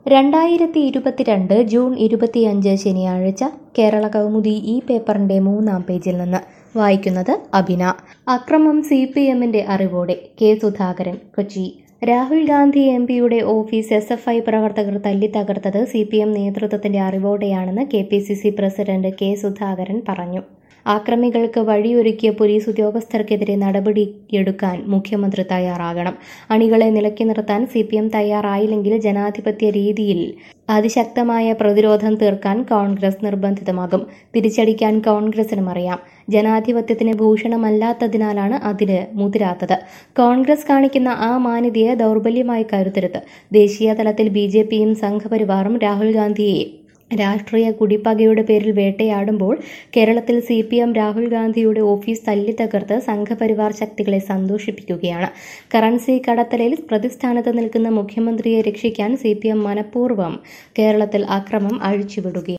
രണ്ടായിരത്തി ഇരുപത്തിരണ്ട് ജൂൺ ഇരുപത്തിയഞ്ച് ശനിയാഴ്ച കേരള കൗമുദി ഈ പേപ്പറിന്റെ മൂന്നാം പേജിൽ നിന്ന് വായിക്കുന്നത് അബിന അക്രമം സി പി എമ്മിന്റെ അറിവോടെ കെ സുധാകരൻ കൊച്ചി രാഹുൽ ഗാന്ധി എം പിയുടെ ഓഫീസ് എസ് എഫ് ഐ പ്രവർത്തകർ തല്ലിത്തകർത്തത് സി പി എം നേതൃത്വത്തിന്റെ അറിവോടെയാണെന്ന് K P C C president K Sudhakaran പറഞ്ഞു ആക്രമികൾക്ക് വഴിയൊരുക്കിയ പോലീസ് ഉദ്യോഗസ്ഥർക്കെതിരെ നടപടിയെടുക്കാൻ മുഖ്യമന്ത്രി തയ്യാറാകണം അണികളെ നിലയ്ക്ക് നിർത്താൻ സി പി എം തയ്യാറായില്ലെങ്കിൽ ജനാധിപത്യ രീതിയിൽ അതിശക്തമായ പ്രതിരോധം തീർക്കാൻ കോൺഗ്രസ് നിർബന്ധിതമാകും തിരിച്ചടിക്കാൻ കോൺഗ്രസിനും അറിയാം ജനാധിപത്യത്തിന് ഭൂഷണമല്ലാത്തതിനാലാണ് അതിന് മുതിരാത്തത് കോൺഗ്രസ് കാണിക്കുന്ന ആ മാന്യതയെ ദൗർബല്യമായി കരുതരുത് ദേശീയ തലത്തിൽ ബി ജെ പിയും സംഘപരിവാറും രാഹുൽ ഗാന്ധിയെ രാഷ്ട്രീയ കുടിപ്പകയുടെ പേരിൽ വേട്ടയാടുമ്പോൾ കേരളത്തിൽ സി പി എം രാഹുൽ ഗാന്ധിയുടെ ഓഫീസ് തല്ലിത്തകർത്ത് സംഘപരിവാർ ശക്തികളെ സന്തോഷിപ്പിക്കുകയാണ് കറൻസി കടത്തലിൽ പ്രതിസ്ഥാനത്ത് നിൽക്കുന്ന മുഖ്യമന്ത്രിയെ രക്ഷിക്കാൻ സി പി എം മനഃപൂർവ്വം കേരളത്തിൽ അക്രമം അഴിച്ചുവിടുകയാണ്